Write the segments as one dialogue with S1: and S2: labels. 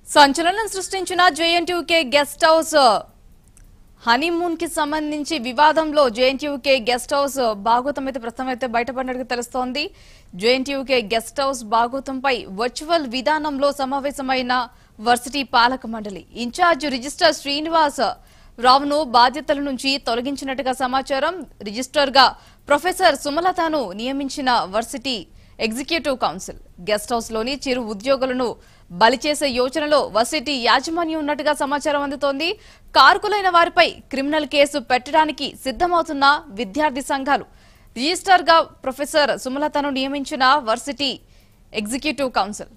S1: సంచలనం సృష్టించిన JNTUK guest house honeymoon కి సంబంధించి వివాదంలో జేఎన్టీయూకే గెస్ట్ హౌస్ భాగోతం అయితే ప్రస్తుతం అయితే బయటపడినట్టు తెలుస్తోంది జేఎన్టీయూకే గెస్ట్ హౌస్ భాగోతంపై వర్చువల్ విధానంలో సమావేశమైన వర్సిటీ పాలక మండలి ఇన్ఛార్జ్ రిజిస్టర్ శ్రీనివాస్ రావును బాధ్యతల నుంచి తొలగించినట్టుగా సమాచారం రిజిస్టర్ గా ప్రొఫెసర్ సుమలతను నియమించిన varsity executive council guest house లోని చిరు ఉద్యోగులను బలి చేసే యోచనలో వర్సిటీ యాజమాన్యం ఉన్నట్టుగా సమాచారం అందుతోంది కారుకులైన వారిపై క్రిమినల్ కేసు పెట్టడానికి సిద్ధమవుతున్న విద్యార్థి సంఘాలు రిజిస్టర్ గా ప్రొఫెసర్ సుమలతను నియమించిన varsity executive council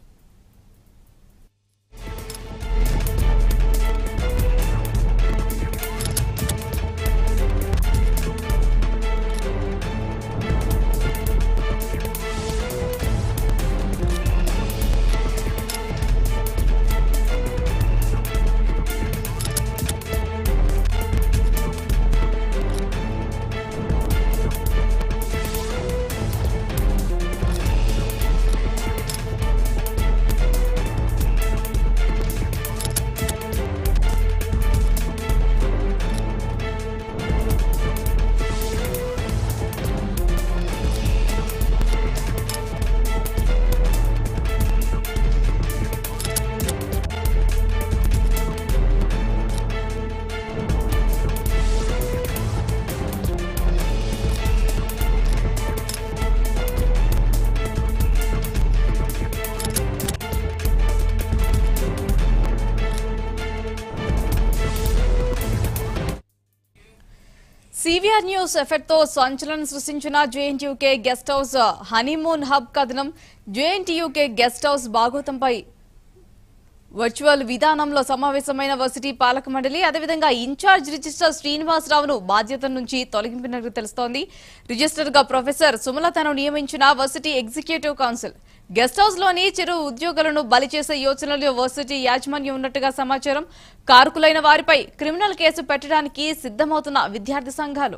S1: CVR news effect తో సంచలనం సృష్టించిన JNTUK guest house honeymoon hub కథనం జేఎన్టీయూకే గెస్ట్ హౌస్ భాగోతంపై వర్చువల్ విధానంలో సమావేశమైన వర్సిటీ పాలక మండలి అదేవిధంగా ఇన్ఛార్జ్ రిజిస్టర్ శ్రీనివాసరావును బాధ్యత నుంచి తొలగింపినట్టు తెలుస్తోంది రిజిస్టర్ గా ప్రొఫెసర్ సుమలతను నియమించిన varsity executive council guest house లోని చిరు ఉద్యోగులను బలి చేసే యోచనలో వర్సిటీ యాజమాన్యం ఉన్నట్టుగా సమాచారం కారుకులైన వారిపై క్రిమినల్ కేసు పెట్టడానికి సిద్ధమవుతున్న విద్యార్థి సంఘాలు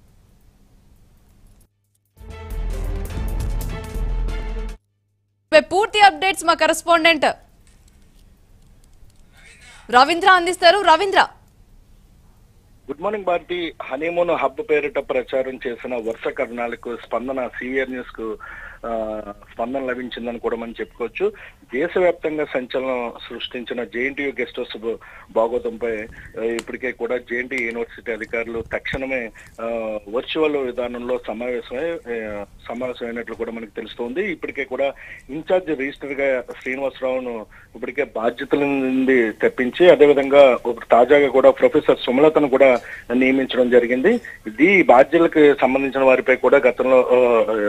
S1: పూర్తి అప్డేట్స్ మా కరెస్పాండెంట్ రవీంద్ర అందిస్తారు Ravindra
S2: good morning Bharati honeymoon hub పేరిట ప్రచారం చేసిన వరుస కథనాలకు స్పందన సీవియర్ న్యూస్ కు ఆ, స్పందన లభించిందని కూడా మనం చెప్పుకోవచ్చు దేశవ్యాప్తంగా సంచలనం సృష్టించిన జేఎన్టీయూ గెస్ట్ హౌస్ భాగోతంపై ఆ, ఇప్పటికే కూడా జేఎన్టీ యూనివర్సిటీ అధికారులు తక్షణమే ఆ, వర్చువల్ విధానంలో సమావేశమై ఆ, సమావేశమైనట్లు కూడా మనకు తెలుస్తోంది ఇప్పటికే కూడా ఇన్ఛార్జ్ రిజిస్టర్ గా శ్రీనివాసరావును ఇప్పటికే బాధ్యతల నుండి తెప్పించి అదేవిధంగా ఇప్పుడు తాజాగా కూడా ప్రొఫెసర్ సుమలతను కూడా నియమించడం జరిగింది ఇది బాధ్యులకు సంబంధించిన వారిపై కూడా గతంలో ఆ,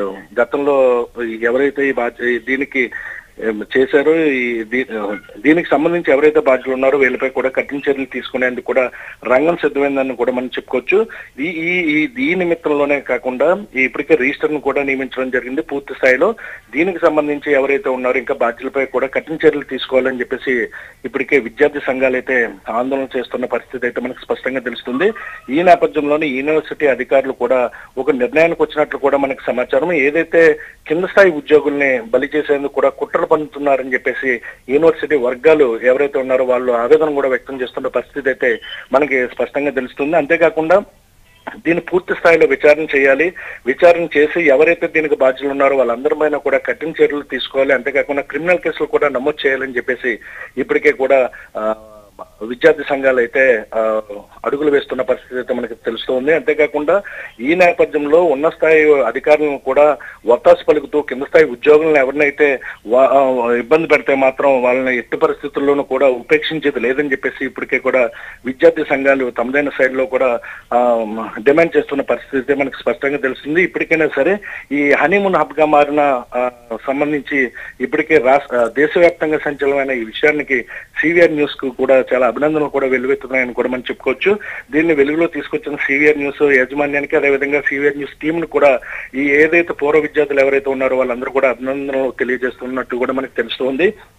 S2: గతంలో ఎవరైతే ఈ బాధ్య దీనికి ఏం, చేశారో ఈ దీ- దీనికి సంబంధించి ఎవరైతే బాధ్యులు ఉన్నారో వీళ్ళపై కూడా కఠిన చర్యలు తీసుకునేందుకు కూడా రంగం సిద్ధమైందని కూడా మనం చెప్పుకోవచ్చు ఈ ఈ ఈ ఈ నిమిత్తంలోనే కాకుండా ఈ ఇప్పటికే రిజిస్టర్ ను కూడా నియమించడం జరిగింది పూర్తి స్థాయిలో దీనికి సంబంధించి ఎవరైతే ఉన్నారో ఇంకా బాధ్యులపై కూడా కఠిన చర్యలు తీసుకోవాలని చెప్పేసి ఇప్పటికే విద్యార్థి సంఘాలు అయితే ఆందోళన చేస్తున్న పరిస్థితి అయితే మనకు స్పష్టంగా తెలుస్తుంది ఈ నేపథ్యంలోనే యూనివర్సిటీ అధికారులు కూడా ఒక నిర్ణయానికి వచ్చినట్లు కూడా మనకు సమాచారం ఏదైతే కింద స్థాయి ఉద్యోగుల్ని బలి చేసేందుకు కూడా కుట్రలు పన్నుతున్నారని చెప్పేసి యూనివర్సిటీ వర్గాలు ఎవరైతే ఉన్నారో వాళ్ళు ఆవేదన కూడా వ్యక్తం చేస్తున్న పరిస్థితి అయితే మనకి స్పష్టంగా తెలుస్తుంది అంతేకాకుండా దీన్ని పూర్తి స్థాయిలో విచారణ చేయాలి విచారణ చేసి ఎవరైతే దీనికి బాధ్యులు ఉన్నారో వాళ్ళందరి పైన కూడా కఠిన చర్యలు తీసుకోవాలి అంతేకాకుండా క్రిమినల్ కేసులు కూడా నమోదు చేయాలని చెప్పేసి ఇప్పటికే కూడా ఆ, విద్యార్థి సంఘాలు అయితే ఆ, అడుగులు వేస్తున్న పరిస్థితి అయితే మనకి తెలుస్తోంది అంతేకాకుండా ఈ నేపథ్యంలో ఉన్న స్థాయి అధికారులను కూడా ఒత్తాసు పలుకుతూ కింద స్థాయి ఉద్యోగులను ఎవరినైతే వా- ఆ, ఇబ్బంది పెడితే మాత్రం వాళ్ళని ఎట్టి పరిస్థితుల్లోనూ కూడా ఉపేక్షించేది లేదని చెప్పేసి ఇప్పటికే కూడా విద్యార్థి సంఘాలు తమదైన శైలిలో కూడా ఆ, డిమాండ్ చేస్తున్న పరిస్థితి అయితే మనకి స్పష్టంగా తెలుస్తుంది ఇప్పటికైనా సరే ఈ హనీమూన్ హబ్ గా మారిన ఆ, సంబంధించి ఇప్పటికే రాష్ట్ర దేశవ్యాప్తంగా సంచలనమైన ఈ విషయానికి సివిఆర్ న్యూస్ కు కూడా చాలా అభినందనలు కూడా వెలువెత్తున్నాయని కూడా మనం చెప్పుకోవచ్చు దీన్ని వెలుగులో తీసుకొచ్చిన సివిఆర్ న్యూస్ యాజమాన్యానికి అదేవిధంగా సివిఆర్ న్యూస్ టీం ను కూడా ఈ ఏదైతే పూర్వ విద్యార్థులు ఎవరైతే ఉన్నారో వాళ్ళందరూ కూడా అభినందనలు తెలియజేస్తున్నట్టు కూడా మనకు తెలుస్తోంది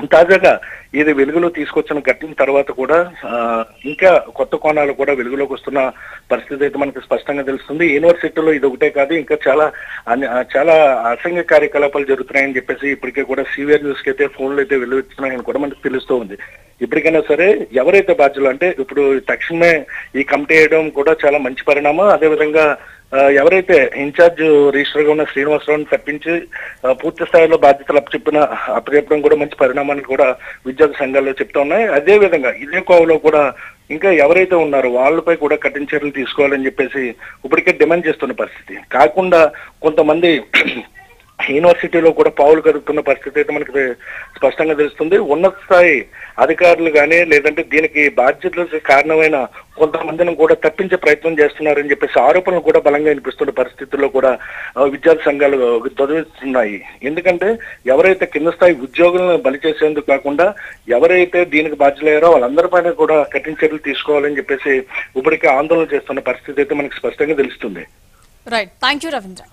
S2: తాజాగా ఇది వెలుగులో తీసుకొచ్చిన ఘటన తర్వాత కూడా ఆ, ఇంకా కొత్త కోణాలు కూడా వెలుగులోకి వస్తున్న పరిస్థితి అయితే మనకి స్పష్టంగా తెలుస్తుంది యూనివర్సిటీలో ఇది ఒకటే కాదు ఇంకా చాలా అన్ని- ఆ, చాలా అసంఘ కార్యకలాపాలు జరుగుతున్నాయని చెప్పేసి ఇప్పటికే కూడా సీవియర్ న్యూస్ కి అయితే ఫోన్లు అయితే వెలువెత్తున్నాయని కూడా మనకు తెలుస్తూ ఉంది ఇప్పటికైనా సరే ఎవరైతే బాధ్యులు అంటే ఇప్పుడు తక్షణమే ఈ కమిటీ వేయడం కూడా చాలా మంచి పరిణామం అదేవిధంగా ఆ, ఎవరైతే ఇన్ఛార్జ్ రిజిస్టర్ గా ఉన్న శ్రీనివాసరావుని తప్పించి ఆ, పూర్తి స్థాయిలో బాధ్యతలు అప్పచెప్పిన అప్పచెప్పడం కూడా మంచి పరిణామాన్ని కూడా విద్యార్థి సంఘాలు చెప్తా ఉన్నాయి అదే విధంగా ఇదే కోవలో కూడా ఇంకా ఎవరైతే ఉన్నారో వాళ్ళపై కూడా కఠిన చర్యలు తీసుకోవాలని చెప్పేసి ఇప్పటికే డిమాండ్ చేస్తున్న పరిస్థితి కాకుండా కొంతమంది యూనివర్సిటీలో కూడా పావులు కదుపుతున్న పరిస్థితి అయితే మనకి స్పష్టంగా తెలుస్తుంది ఉన్నత స్థాయి అధికారులు కానీ లేదంటే దీనికి బాధ్యతలకు కారణమైన కొంతమందిని కూడా తప్పించే ప్రయత్నం చేస్తున్నారని చెప్పేసి ఆరోపణలు కూడా బలంగా వినిపిస్తున్న పరిస్థితుల్లో కూడా ఆ, విద్యార్థి సంఘాలు చదివిస్తున్నాయి ఎందుకంటే ఎవరైతే కింద స్థాయి ఉద్యోగులను బలి చేసేందుకు కాకుండా ఎవరైతే దీనికి బాధ్యులయ్యారో వాళ్ళందరిపైన కూడా కఠిన చర్యలు తీసుకోవాలని చెప్పేసి ఇప్పటికే ఆందోళన చేస్తున్న పరిస్థితి అయితే మనకి స్పష్టంగా తెలుస్తుంది
S1: రైట్ థ్యాంక్ యూ రవీంద్ర